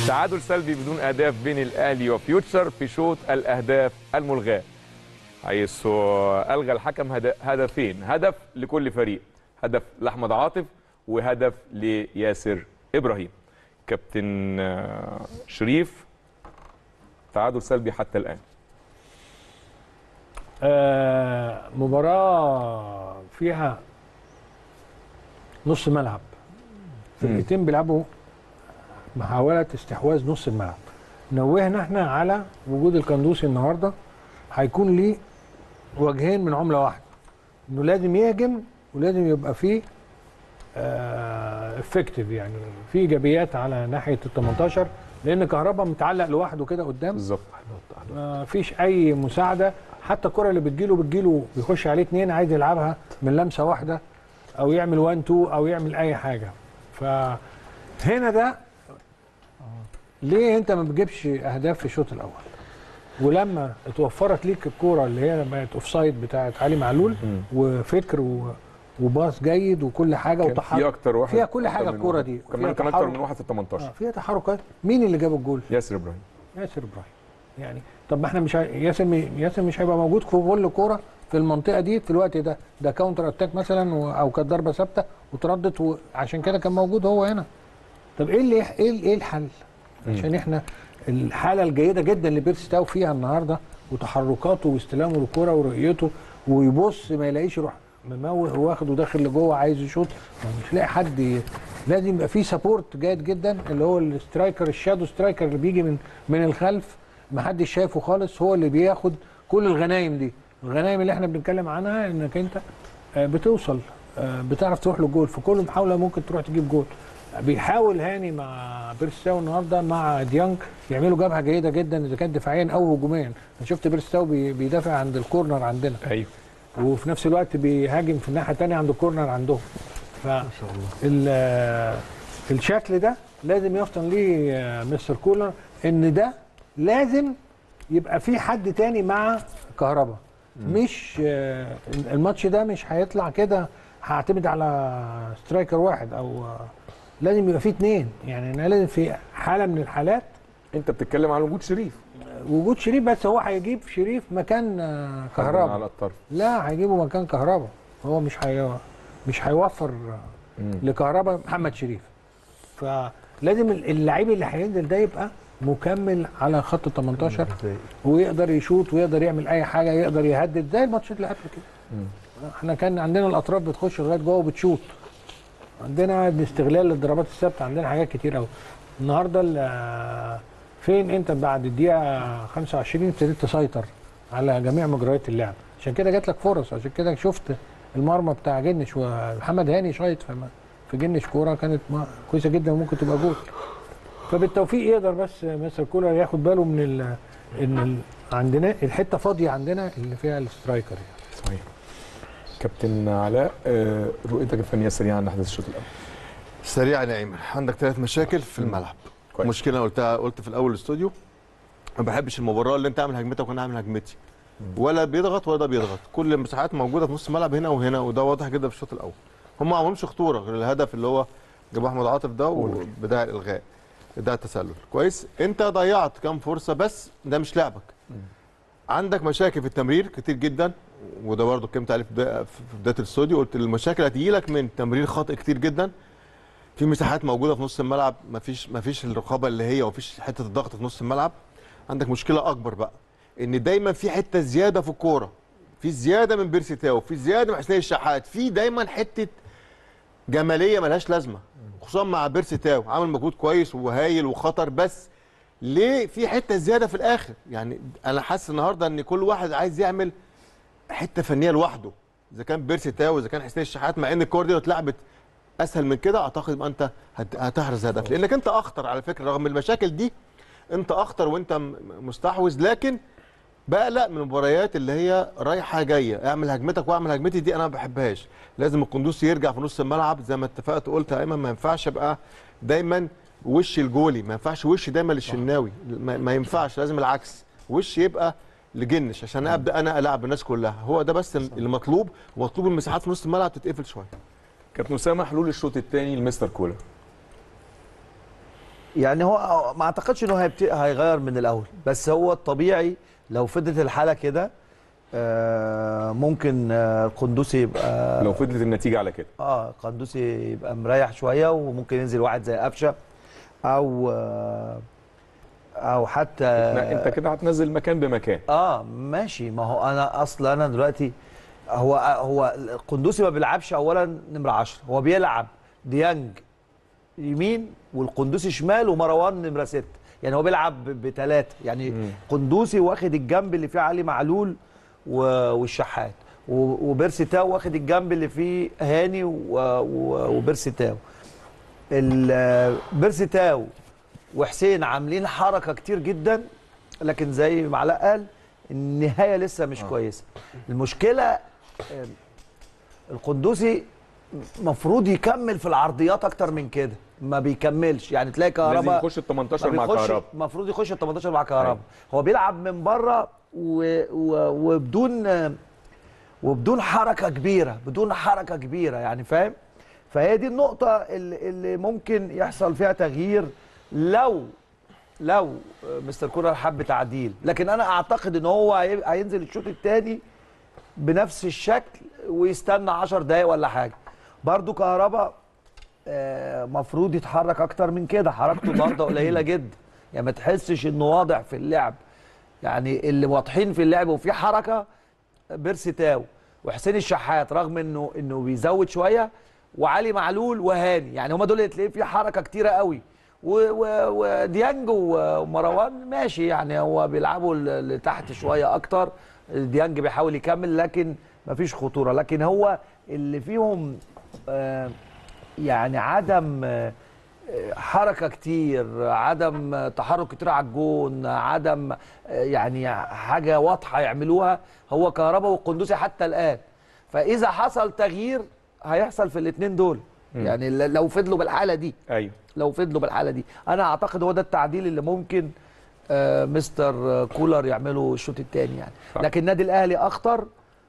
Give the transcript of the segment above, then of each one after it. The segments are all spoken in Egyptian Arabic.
تعادل سلبي بدون اهداف بين الاهلي وفيوتشر في شوط الاهداف الملغاه حيث الغى الحكم هد- هدفين هدف لكل فريق هدف لاحمد عاطف وهدف لياسر ابراهيم كابتن آه، شريف تعادل سلبي حتى الان آه مباراة فيها نص ملعب فرقتين بيلعبوا محاولة استحواذ نص الملعب نوهنا احنا على وجود القندوسي النهارده هيكون ليه وجهين من عملة واحدة انه لازم يهجم ولازم يبقى فيه افكتيف يعني في ايجابيات على ناحية ال 18 لان كهربا متعلق لوحده كده قدام بالظبط ما فيش اي مساعده حتى الكره اللي بتجيله بتجيله بيخش عليه اتنين عايز يلعبها من لمسه واحده او يعمل 1 2 او يعمل اي حاجه فهنا ده ليه انت ما بتجيبش اهداف في الشوط الاول ولما اتوفرت ليك الكوره اللي هي بقت اوف سايد بتاعت علي معلول مم. وفكر و... وباص جيد وكل حاجه كان وتحرك في اكتر واحد فيها كل أكتر حاجة من الكرة واحد. دي. كمان فيها كان اكتر تحرك. من واحد في ال 18 آه فيها تحركات مين اللي جاب الجول؟ ياسر ابراهيم ياسر ابراهيم يعني طب ما احنا مش هي- ياسر م- ياسر مش هيبقى موجود في كل كوره في المنطقه دي في الوقت ده ده كاونتر اتاك مثلا و- او كانت ضربه ثابته وتردت وعشان كده كان موجود هو هنا طب ايه اللي ايه ال- ايه الحل عشان احنا الحاله الجيده جدا اللي بيرس تاو فيها النهارده وتحركاته واستلامه للكوره ورؤيته ويبص ما يلاقيش يروح مموه واخد وداخل لجوه عايز يشوط ما مش لاقي حد ي- لازم يبقى في سبورت جيد جدا اللي هو السترايكر الشادو سترايكر اللي بيجي من من الخلف ما حدش شايفه خالص هو اللي بياخد كل الغنايم دي الغنايم اللي احنا بنتكلم عنها انك انت آه، بتوصل آه، بتعرف تروح للجول في كل محاوله ممكن تروح تجيب جول بيحاول هاني مع بيرستاو النهارده مع ديانج يعملوا جبهه جيده جدا اذا كان دفاعيا او هجوميا انا شفت بيرستاو بي- بيدافع عند الكورنر عندنا ايوه وفي نفس الوقت بيهاجم في الناحيه الثانيه عند الكورنر عندهم ف ال- الشكل ده لازم يفطن ليه آه، مستر كولر ان ده لازم يبقى في حد تاني مع كهربا مش آه، الماتش ده مش هيطلع كده هعتمد على سترايكر واحد او آه، لازم يبقى فيه اتنين يعني انا لازم في حاله من الحالات انت بتتكلم عن وجود شريف وجود شريف بس هو هيجيب شريف مكان آه، كهربا على الطرف لا هيجيبوا مكان كهربا هو مش هي مش هيوفر مم. لكهربا محمد شريف فلازم اللعيب اللي هينزل ده يبقى مكمل على خط ال 18 ويقدر يشوط ويقدر يعمل اي حاجه يقدر يهدد زي الماتشات اللي قبل كده احنا كان عندنا الاطراف بتخش لغايه جوه وبتشوط عندنا استغلال للضربات الثابته عندنا حاجات كتير قوي النهارده ال- فين انت بعد الدقيقه 25 ابتديت تسيطر على جميع مجريات اللعب عشان كده جات لك فرص عشان كده شفت المرمى بتاع جنش ومحمد هاني شايط في في جنش كوره كانت ما- كويسه جدا وممكن تبقى جول فبالتوفيق يقدر بس مستر كولر ياخد باله من ال ان ال عندنا الحته فاضيه عندنا اللي فيها السترايكر يعني. صحيح كابتن علاء آه، رؤيتك الفنيه سريعا عن احداث الشوط الاول سريعا يا ايمن عندك ثلاث مشاكل في الملعب كويس. مشكله قلتها قلت في الاول الاستوديو ما بحبش المباراه اللي انت اعمل هجمتك وانا اعمل هجمتي ولا بيضغط ولا ده بيضغط كل المساحات موجوده في نص الملعب هنا وهنا وده واضح جدا في الشوط الاول هم ما عملهمش خطوره غير الهدف اللي هو جاب احمد عاطف ده وبدايه الالغاء ده التسلل كويس انت ضيعت كام فرصه بس ده مش لعبك عندك مشاكل في التمرير كتير جدا وده برضه اتكلمت عليه في بدايه في بدايه الاستوديو قلت المشاكل هتيجي لك من تمرير خاطئ كتير جدا في مساحات موجوده في نص الملعب مفيش مفيش الرقابه اللي هي ومفيش حته الضغط في نص الملعب عندك مشكله اكبر بقى ان دايما في حته زياده في الكوره في زياده من بيرسي تاو في زياده من حسين الشحات في دايما حته جماليه ملهاش لازمه خصوصا مع بيرسي تاو عامل مجهود كويس وهايل وخطر بس ليه في حته زياده في الاخر يعني انا حاسس النهارده ان كل واحد عايز يعمل حته فنيه لوحده اذا كان بيرسي تاو اذا كان حسين الشحات مع ان الكوره دي لو اتلعبت اسهل من كده اعتقد يبقى انت هت- هتحرز هدف لانك انت اخطر على فكره رغم المشاكل دي انت اخطر وانت م- مستحوذ لكن بقلق من المباريات اللي هي رايحه جايه اعمل هجمتك واعمل هجمتي دي انا ما بحبهاش لازم القندوسي يرجع في نص الملعب زي ما اتفقت وقلت يا ايمن ما ينفعش ابقى دايما وش الجولي ما ينفعش وش دايما للشناوي ما, ما ينفعش لازم العكس وش يبقى لجنش عشان ابدا انا العب الناس كلها هو ده بس اللي مطلوب ومطلوب المساحات في نص الملعب تتقفل شويه كابتن اسامه حلول الشوط الثاني لمستر كولر يعني هو ما اعتقدش انه هيبت... هيغير من الاول بس هو الطبيعي لو فضلت الحاله كده آه، ممكن آه، القندوسي يبقى لو فضلت النتيجه على كده اه قندوسي يبقى مريح شويه وممكن ينزل واحد زي قفشه او آه، او حتى لا انت كده هتنزل مكان بمكان اه ماشي ما هو انا اصلا انا دلوقتي هو هو القندوسي ما بيلعبش اولا نمره 10 هو بيلعب ديانج يمين والقندوسي شمال ومروان نمره 6 يعني هو بيلعب بثلاثه يعني مم. قندوسي واخد الجنب اللي فيه علي معلول و- والشحات و- وبيرسي تاو واخد الجنب اللي فيه هاني و- و- وبيرسي تاو ال- بيرسي تاو وحسين عاملين حركه كتير جدا لكن زي ما علاء قال النهايه لسه مش آه. كويسه المشكله آم، القندوسي مفروض يكمل في العرضيات اكتر من كده ما بيكملش يعني تلاقي لازم كهربا يخش ال 18 ما مع بيخش- كهربا المفروض يخش ال 18 مع كهربا أيوة. هو بيلعب من بره و... و... وبدون وبدون حركه كبيره بدون حركه كبيره يعني فاهم فهي دي النقطه اللي, اللي ممكن يحصل فيها تغيير لو لو مستر كولر حب تعديل لكن انا اعتقد ان هو هي- هينزل الشوط الثاني بنفس الشكل ويستنى 10 دقايق ولا حاجه برضو كهربا آه، مفروض يتحرك اكتر من كده حركته النهارده قليله جدا يعني ما تحسش انه واضح في اللعب يعني اللي واضحين في اللعب وفي حركه بيرسي تاو وحسين الشحات رغم انه انه بيزود شويه وعلي معلول وهاني يعني هما دول اللي تلاقيه في حركه كتيره قوي و- و- وديانج ومروان ماشي يعني هو بيلعبوا ل- لتحت شويه اكتر ديانج بيحاول يكمل لكن مفيش خطوره لكن هو اللي فيهم آه يعني عدم آه، حركه كتير عدم آه، تحرك كتير على الجون عدم آه، يعني حاجه واضحه يعملوها هو كهربا والقندوسي حتى الان فاذا حصل تغيير هيحصل في الاثنين دول يعني ل- لو فضلوا بالحاله دي ايوه لو فضلوا بالحاله دي انا اعتقد هو ده التعديل اللي ممكن آه، مستر آه، كولر يعمله الشوط الثاني يعني صح. لكن النادي الاهلي اخطر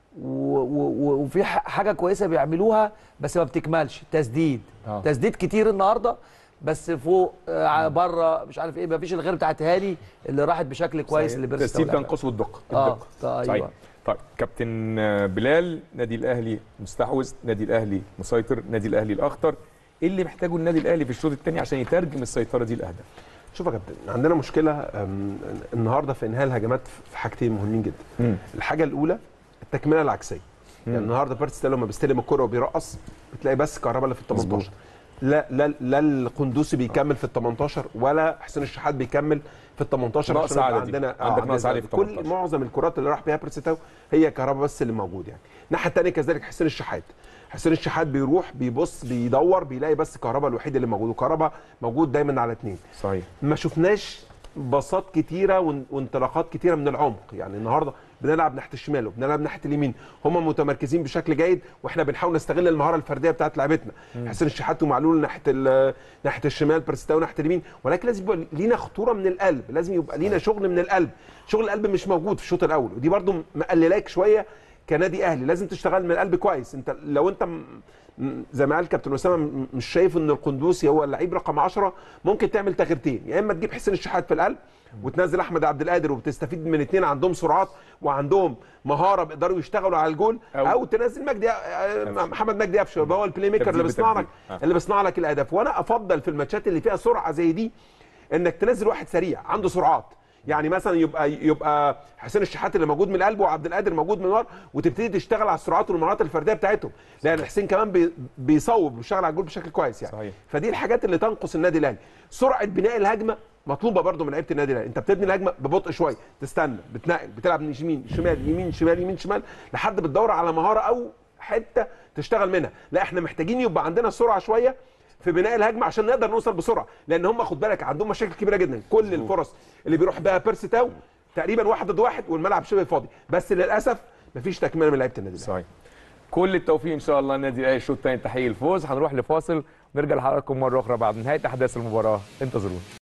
و- و- و- وفي ح- حاجه كويسه بيعملوها بس ما بتكملش تسديد آه. تسديد كتير النهارده بس فوق آه، بره مش عارف ايه ما فيش الغير بتاعت هاني اللي راحت بشكل كويس اللي بيرسي التسديد ولعبها. تنقصه الدقه اه الدقه طيب صحيح. ايوه طيب كابتن بلال نادي الاهلي مستحوذ نادي الاهلي مسيطر نادي الاهلي الاخطر ايه اللي محتاجه النادي الاهلي في الشوط الثاني عشان يترجم السيطره دي لاهداف شوف يا كابتن عندنا مشكله أم، النهارده في انهاء الهجمات في حاجتين مهمين جدا الحاجه الاولى التكمله العكسيه يعني النهارده بيرتس لما بيستلم الكره وبيرقص بتلاقي بس كهربا اللي في ال 18 لا لا لا القندوسي بيكمل في ال 18 ولا حسين الشحات بيكمل في ال 18 ناقص عشان يبقى عددي. عندنا عندك ناقص عددي في ال كل 18. معظم الكرات اللي راح بيها بيرتس تاو هي كهربا بس اللي موجود يعني الناحيه الثانيه كذلك حسين الشحات حسين الشحات بيروح بيبص بيدور بيلاقي بس كهربا الوحيد اللي موجود وكهربا موجود دايما على اثنين صحيح ما شفناش باصات كتيره وان- وانطلاقات كتيره من العمق يعني النهارده بنلعب ناحيه الشمال وبنلعب ناحيه اليمين هم متمركزين بشكل جيد واحنا بنحاول نستغل المهاره الفرديه بتاعت لعبتنا حسين الشحات ومعلول ناحيه ال- ناحيه الشمال برستاو ناحيه اليمين ولكن لازم يبقى لينا خطوره من القلب لازم يبقى لينا شغل من القلب شغل القلب مش موجود في الشوط الاول ودي برضو مقللاك شويه كنادي اهلي لازم تشتغل من القلب كويس انت لو انت م- م- زي ما قال كابتن اسامه م- مش شايف ان القندوسي هو اللعيب رقم 10 ممكن تعمل تغييرتين يا اما تجيب حسين الشحات في القلب وتنزل احمد عبد القادر وبتستفيد من اثنين عندهم سرعات وعندهم مهاره بيقدروا يشتغلوا على الجول أو- او, أو تنزل مجدي آه، محمد مجدي قفشه يبقى هو البلاي ميكر اللي تبديل بيصنع لك بتبديل. آه. اللي بيصنع لك الاهداف وانا افضل في الماتشات اللي فيها سرعه زي دي انك تنزل واحد سريع عنده سرعات يعني مثلا يبقى يبقى حسين الشحات اللي موجود من القلب وعبد القادر موجود من ورا وتبتدي تشتغل على السرعات والمهارات الفرديه بتاعتهم لان حسين كمان بي- بيصوب بيشتغل على الجول بشكل كويس يعني صحيح. فدي الحاجات اللي تنقص النادي الاهلي سرعه بناء الهجمه مطلوبه برضو من لعيبه النادي الاهلي انت بتبني الهجمه ببطء شويه تستنى بتنقل بتلعب من يمين شمال يمين شمال يمين شمال لحد بتدور على مهاره او حته تشتغل منها لا احنا محتاجين يبقى عندنا سرعه شويه في بناء الهجمه عشان نقدر نوصل بسرعه لان هم خد بالك عندهم مشاكل كبيره جدا كل الفرص اللي بيروح بها بيرسي تاو تقريبا واحد ضد واحد والملعب شبه فاضي بس للاسف مفيش تكمله من لعيبه النادي الاهلي صحيح كل التوفيق ان شاء الله النادي الاهلي الشوط الثاني تحقيق الفوز هنروح لفاصل ونرجع لحضراتكم مره اخرى بعد نهايه احداث المباراه انتظرونا